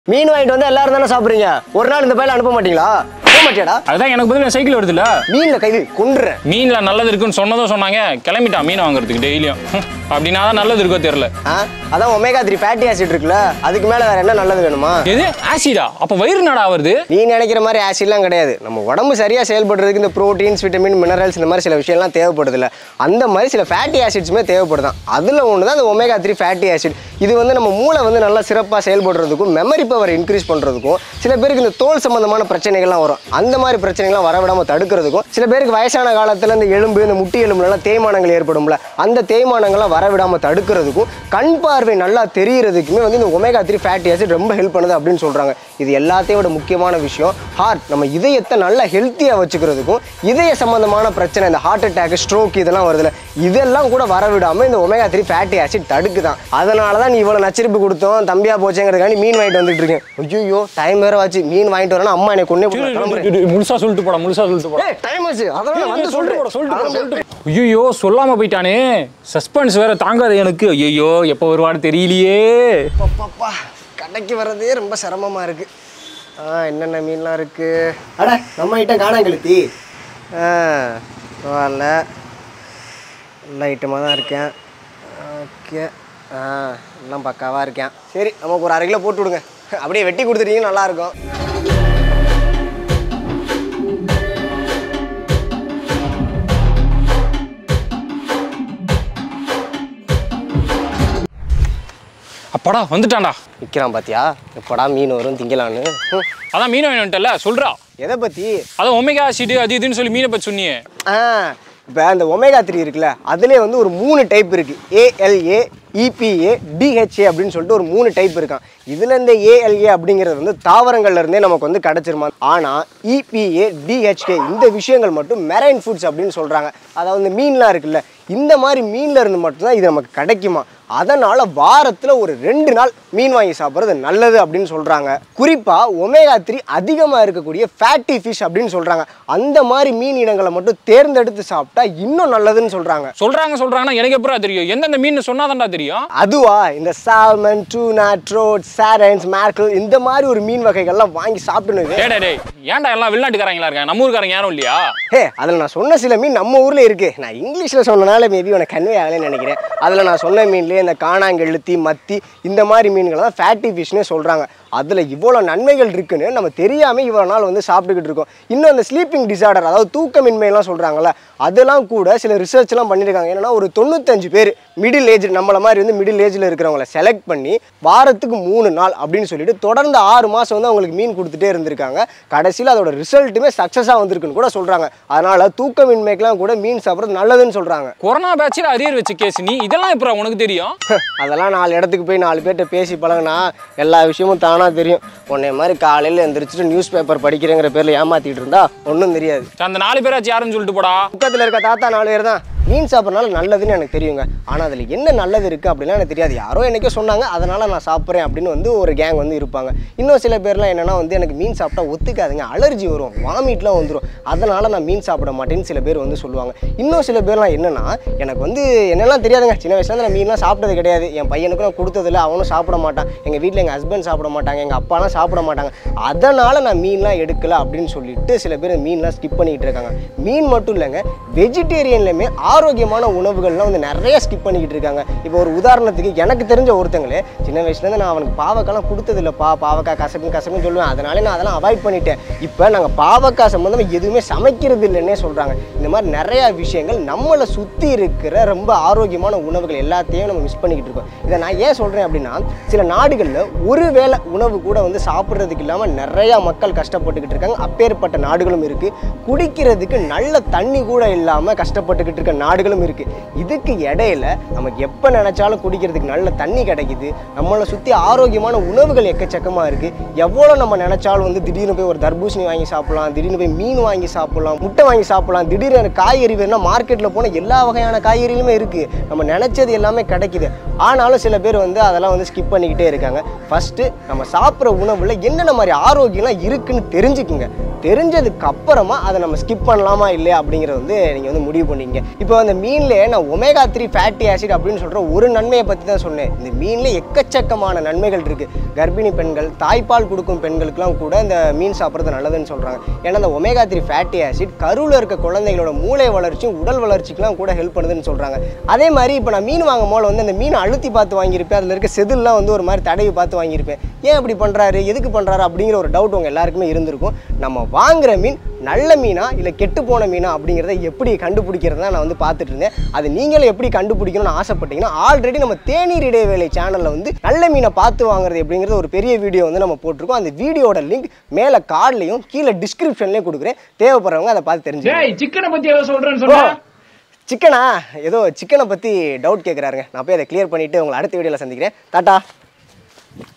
மீன் வாங்கிட்டு வந்து எல்லாரும் தானே சாப்பிடுறீங்க ஒரு நாள் இந்த பையில அனுப்ப மாட்டீங்களா போக மாட்டியாடா அதுதான் எனக்கு பதில் சைக்கிள் வருதுல்ல மீன்ல கைது கொண்டுறேன் மீன்ல நல்லது இருக்குன்னு சொன்னதும் சொன்னாங்க கிளம்பிட்டான் மீன் வாங்குறதுக்கு டெய்லியும் ஹம், அப்படின்னா தான் நல்லது இருக்கோ தெரியல ஆ அதான் ஒமேகா த்ரீ ஃபேட்டி ஆசிட் இருக்குல்ல அதுக்கு மேல வேற என்ன நல்லது வேணுமா எது ஆசிடா அப்ப வயிறு நடா வருது நீ நினைக்கிற மாதிரி ஆசிட்லாம் கிடையாது நம்ம உடம்பு சரியா செயல்படுறதுக்கு இந்த ப்ரோட்டீன்ஸ் விட்டமின் மினரல்ஸ் இந்த மாதிரி சில விஷயம்லாம் தேவைப்படுதுல்ல அந்த மாதிரி சில ஃபேட்டி ஆசிட்ஸுமே தேவைப்படுதான் அதில் ஒன்று தான் அந்த ஒமேகா த்ரீ ஃபேட்டி ஆசிட் இது வந்து நம்ம மூளை வந்து நல்லா சிறப்பாக செயல்படுறதுக்கும் மெமரி பவர் இன்க்ரீஸ் பண்ணுறதுக்கும் சில பேருக்கு இந்த தோல் சம்பந்தமான பிரச்சனைகள்லாம் வரும் அந்த மாதிரி பிரச்சனைகள்லாம் வரவிடாமல் தடுக்கிறதுக்கும் சில பேருக்கு வயசான காலத்தில் இந்த எலும்பு இந்த முட்டி எலும்புலலாம் தேய்மானங்கள் ஏற்படும்ல அந்த தேய்மானங்கள்லாம் வரவிடாமல் தடுக்கிறதுக்கும் கண் பார்வை நல்லா தெரியறதுக்குமே வந்து இந்த ஒமேகா த்ரீ ஃபேட்டி ஆசிட் ரொம்ப ஹெல்ப் பண்ணுது அப்படின்னு சொல்கிறாங்க இது எல்லாத்தையும் விட முக்கியமான விஷயம் ஹார்ட் நம்ம இதயத்தை நல்லா ஹெல்த்தியாக வச்சுக்கிறதுக்கும் இதய சம்பந்தமான பிரச்சனை இந்த ஹார்ட் அட்டாக் ஸ்ட்ரோக் இதெல்லாம் வருதுல்ல இதெல்லாம் கூட வரவிடாமல் இந்த ஒமேகா த்ரீ ஃபேட்டி ஆசிட் தடுக்குதான் அதனால தான் நீ இவ்வளோ நச்சிருப்பு கொடுத்தோம் தம்பியா போச்சேங்கிறதுக்காண்டி மீன் வாங்கிட்டு வந்துட்டு இருக்கேன் ஐயோ டைம் வேற வாச்சு மீன் வாங்கிட்டு வரேன்னா அம்மா என்னை கொண்டே போட்டு கிளம்புறேன் முழுசா சொல்லிட்டு போடா முழுசா சொல்லிட்டு போடா டைம் ஆச்சு அதனால நான் வந்து சொல்றேன் ஐயோ சொல்லாம போயிட்டானே சஸ்பென்ஸ் வேற தாங்காது எனக்கு ஐயோ எப்போ வருவான்னு தெரியலையே பாப்பா கடைக்கு வர்றதே ரொம்ப சிரமமாக இருக்கு ஆ என்னென்ன மீன்லாம் இருக்கு அட நம்ம ஐட்டம் காணாங்கழுத்தி ஆ பரவாயில்ல நல்ல ஐட்டமாக தான் இருக்கேன் ஓகே ஆ எல்லாம் பக்காவாக இருக்கேன் சரி நமக்கு ஒரு அரை கிலோ போட்டு விடுங்க அப்படியே வெட்டி கொடுத்துட்டீங்கன்னா நல்லாயிருக்கும் அப்பாடா வந்துட்டான்டா விற்கிறான் பாத்தியா எப்படா மீன் வரும் திங்கலான்னு ஹம். அதான் மீன் வாங்கிட்டல சொல்றா எதை பற்றி அதான் ஒமேகா ஆசிட் அது இதுன்னு சொல்லி மீனை பத்தி சொன்னியே ஆ இப்போ அந்த ஒமேகா த்ரீ இருக்குல்ல அதுலேயே வந்து ஒரு மூணு டைப் இருக்கு ஏஎல்ஏ இபிஏ டிஹெச்ஏ அப்படின்னு சொல்லிட்டு ஒரு மூணு டைப் இருக்கான் இதில் இந்த ஏஎல்ஏ அப்படிங்கிறது வந்து தாவரங்கள்ல இருந்தே நமக்கு வந்து கிடச்சிருமா ஆனால் இபிஏ டிஹெச்கே இந்த விஷயங்கள் மட்டும் மெரைன் ஃபுட்ஸ் அப்படின்னு சொல்கிறாங்க அதாவது இந்த மீன்லாம் இருக்குல்ல இந்த மாதிரி மீன்ல இருந்து மட்டும்தான் இது நமக்கு கிடைக்குமா அதனால் வாரத்தில் ஒரு ரெண்டு நாள் மீன் வாங்கி சாப்பிட்றது நல்லது அப்படின்னு சொல்கிறாங்க குறிப்பாக ஒமேகா த்ரீ அதிகமாக இருக்கக்கூடிய ஃபேட்டி ஃபிஷ் அப்படின்னு சொல்கிறாங்க அந்த மாதிரி மீன் இனங்களை மட்டும் தேர்ந்தெடுத்து சாப்பிட்டா இன்னும் நல்லதுன்னு சொல்கிறாங்க சொல்றாங்க சொல்றாங்கன்னா எனக்கு எப்படா தெரியும் எந்தெந்த மீன் சொன்னாதான்டா தெரியும் அதுவா இந்த சால்மன் டூனா ட்ரோட் சாரன்ஸ் மேர்க்கிள் இந்த மாதிரி ஒரு மீன் வகைகள்லாம் வாங்கி சாப்பிடணும் டேய் டேய், டேய் ஏன்டா எல்லாம் வெளிநாட்டுக்காரங்களா இருக்காங்க நம்ம ஊருக்காரங்க யாரும் இல்லையா ஹே அதில் நான் சொன்ன சில மீன் நம்ம ஊரில் இருக்கு நான் இங்கிலீஷில் சொன்னனால மேபி உனக்கு கன்வே ஆகலைன்னு நினைக்கிறேன் அதில் நான் சொன்ன மீன்லேயே இந்த காணாங்கெழுத்தி மத்தி இந்த மாதிரி மீன்களை தான் ஃபேட்டி ஃபிஷ்னே சொல்கிறாங்க அதில் இவ்வளோ நன்மைகள் இருக்குன்னு நம்ம தெரியாமல் இவ்வளோ நாள் வந்து சாப்பிட்டுக்கிட்டு இருக்கோம் இன்னும் அந்த ஸ்லீப்பிங் டிசார்டர் அதாவது தூக்கமின்மையெல்லாம் சொல்கிறாங்கல்ல அதெல்லாம் கூட சில ரிசர்ச்லாம் பண்ணியிருக்காங்க என்னன்னா ஒரு தொண்ணூத்தஞ்சு பேர் மிடில் ஏஜ் நம்மள மாதிரி வந்து மிடில் ஏஜில் இருக்கிறவங்கள செலக்ட் பண்ணி வாரத்துக்கு மூணு நாள் அப்படின்னு சொல்லிட்டு தொடர்ந்து ஆறு மாதம் வந்து அவங்களுக்கு மீன் கொடுத்துட்டே இருந்திருக்காங்க கடைசியில் அதோட ரிசல்ட்டுமே சக்ஸஸாக வந்திருக்குன்னு கூட சொல்கிறாங்க அதனால் தூக்கமின்மைக்கெல்லாம் கூட மீன் சாப்பிட்றது நல்லதுன்னு சொல்கிறாங்க கொரோனா பேட்சில் அரியர் வச்ச கேஸ் நீ இதெல்லாம் எப்படா உனக்கு தெரியும் அதெல்லாம் நாலு இடத்துக்கு போய் நாலு பேர்கிட்ட பேசி பழகுனா எல்லா விஷயமும் தானாக தெரியும் உன்னை மாதிரி காலையில் எந்திரிச்சிட்டு நியூஸ் பேப்பர் படிக்கிறேங்கிற பேரில் ஏமாத்திட்டு இருந்தா ஒன்றும் தெரியாது அந்த நாலு பேராச்சும் யாருன்னு சொல்லிட்டு போடா பக்கத்தில் இருக்க தாத்தா நாலு பேர் தான் மீன் சாப்பிட்றனால நல்லதுன்னு எனக்கு தெரியுங்க ஆனால் அதில் என்ன நல்லது இருக்குது அப்படிலாம் எனக்கு தெரியாது யாரோ என்னைக்கோ சொன்னாங்க அதனால் நான் சாப்பிட்றேன் அப்படின்னு வந்து ஒரு கேங் வந்து இருப்பாங்க இன்னும் சில பேர்லாம் என்னென்னா வந்து எனக்கு மீன் சாப்பிட்டா ஒத்துக்காதுங்க அலர்ஜி வரும் வாமிட்லாம் வந்துடும் அதனால் நான் மீன் சாப்பிட மாட்டேன்னு சில பேர் வந்து சொல்லுவாங்க இன்னும் சில பேர்லாம் என்னென்னா எனக்கு வந்து என்னெல்லாம் தெரியாதுங்க சின்ன வயசுல நான் மீன்லாம் சாப்பிட்டது கிடையாது என் பையனுக்கும் நான் கொடுத்ததில்ல அவனும் சாப்பிட மாட்டான் எங்கள் வீட்டில் எங்கள் ஹஸ்பண்ட் சாப்பிட மாட்டாங்க எங்கள் அப்பாலாம் சாப்பிட மாட்டாங்க அதனால் நான் மீன்லாம் எடுக்கல அப்படின்னு சொல்லிட்டு சில பேர் மீன்லாம் ஸ்கிப் பண்ணிக்கிட்டு இருக்காங்க மீன் மட்டும் இல்லைங்க வெஜிடேரியன்லையுமே ஆரோக்கியமான உணவுகள்லாம் வந்து நிறைய ஸ்கிப் பண்ணிக்கிட்டு இருக்காங்க இப்போ ஒரு உதாரணத்துக்கு எனக்கு தெரிஞ்ச ஒருத்தங்களே சின்ன வயசுலேருந்து நான் அவனுக்கு பாவக்காய்லாம் கொடுத்ததில்லப்பா பாவக்காய் கசக்கு கசக்குன்னு சொல்லுவேன் அதனால நான் அதெல்லாம் அவாய்ட் பண்ணிட்டேன் இப்போ நாங்கள் பாவக்காய் சம்மந்தமாக எதுவுமே சமைக்கிறது இல்லைன்னே சொல்கிறாங்க இந்த மாதிரி நிறையா விஷயங்கள் நம்மளை சுற்றி இருக்கிற ரொம்ப ஆரோக்கியமான உணவுகள் எல்லாத்தையும் நம்ம மிஸ் பண்ணிக்கிட்டு இருக்கோம் இதை நான் ஏன் சொல்கிறேன் அப்படின்னா சில நாடுகளில் ஒரு வேளை உணவு கூட வந்து சாப்பிட்றதுக்கு இல்லாமல் நிறையா மக்கள் கஷ்டப்பட்டுக்கிட்டு இருக்காங்க அப்பேற்பட்ட நாடுகளும் இருக்குது குடிக்கிறதுக்கு நல்ல தண்ணி கூட இல்லாமல் கஷ்டப்பட்டுக்கிட்டு இருக்க நாடுகளும் இருக்குது இதுக்கு இடையில நமக்கு எப்போ நினச்சாலும் குடிக்கிறதுக்கு நல்ல தண்ணி கிடைக்குது நம்மளை சுற்றி ஆரோக்கியமான உணவுகள் எக்கச்சக்கமாக இருக்குது எவ்வளோ நம்ம நினச்சாலும் வந்து திடீர்னு போய் ஒரு தர்பூசணி வாங்கி சாப்பிடலாம் திடீர்னு போய் மீன் வாங்கி சாப்பிடலாம் முட்டை வாங்கி சாப்பிடலாம் திடீர்னு எனக்கு காய்கறி வேணும்னா மார்க்கெட்டில் போனால் எல்லா வகையான காய்கறிகளுமே இருக்குது நம்ம நினச்சது எல்லாமே கிடைக்குது ஆனாலும் சில பேர் வந்து அதெல்லாம் வந்து ஸ்கிப் பண்ணிக்கிட்டே இருக்காங்க ஃபஸ்ட்டு நம்ம சாப்பிட்ற உணவில் என்னென்ன மாதிரி ஆரோக்கியம்லாம் இருக்குன்னு தெரிஞ்சுக்குங்க தெரிஞ்சதுக்கு அப்புறமா அதை நம்ம ஸ்கிப் பண்ணலாமா இல்லையா அப்படிங்கிறத வந்து நீங்கள் வந்து முடிவு பண்ணிங்க இப்போ இப்போ அந்த மீன்லேயே நான் ஒமேகா த்ரீ ஃபேட்டி ஆசிட் அப்படின்னு சொல்கிற ஒரு நன்மையை பற்றி தான் சொன்னேன் இந்த மீனில் எக்கச்சக்கமான நன்மைகள் இருக்குது கர்ப்பிணி பெண்கள் தாய்ப்பால் கொடுக்கும் பெண்களுக்குலாம் கூட இந்த மீன் சாப்பிட்றது நல்லதுன்னு சொல்கிறாங்க ஏன்னா இந்த ஒமேகா த்ரீ ஃபேட்டி ஆசிட் கருவில் இருக்க குழந்தைகளோட மூளை வளர்ச்சியும் உடல் வளர்ச்சிக்கெலாம் கூட ஹெல்ப் பண்ணுதுன்னு சொல்கிறாங்க அதே மாதிரி இப்போ நான் மீன் வாங்கும் போது வந்து அந்த மீனை அழுத்தி பார்த்து வாங்கியிருப்பேன் அதில் இருக்க செதில்லாம் வந்து ஒரு மாதிரி தடவி பார்த்து வாங்கியிருப்பேன் ஏன் இப்படி பண்ணுறாரு எதுக்கு பண்ணுறாரு அப்படிங்கிற ஒரு டவுட் உங்கள் எல்லாருக்குமே இருந்திருக்கும் நம்ம வாங்குற மீன் நல்ல மீனா இல்லை கெட்டு போன மீனா அப்படிங்கிறத எப்படி கண்டுபிடிக்கிறதா நான் வந்து பார்த்துட்டு இருந்தேன் அது நீங்களும் எப்படி கண்டுபிடிக்கணும்னு ஆசைப்பட்டீங்கன்னா ஆல்ரெடி நம்ம தேநீர் இடைவேளை சேனலில் வந்து நல்ல மீனை பார்த்து வாங்குறது எப்படிங்கிறது ஒரு பெரிய வீடியோ வந்து நம்ம போட்டிருக்கோம் அந்த வீடியோட லிங்க் மேலே கார்ட்லையும் கீழே டிஸ்கிரிப்ஷன்லேயும் கொடுக்குறேன் தேவைப்படுறவங்க அதை பார்த்து தெரிஞ்சுக்கோங்க டேய் சிக்கனை பத்தி ஏதோ சொல்றேன்னு சொன்னா சிக்கனா ஏதோ சிக்கனை பற்றி டவுட் கேட்குறாருங்க நான் போய் அதை கிளியர் பண்ணிவிட்டு உங்களை அடுத்த வீடியோவில் சந்திக்கிறேன் டாட்டா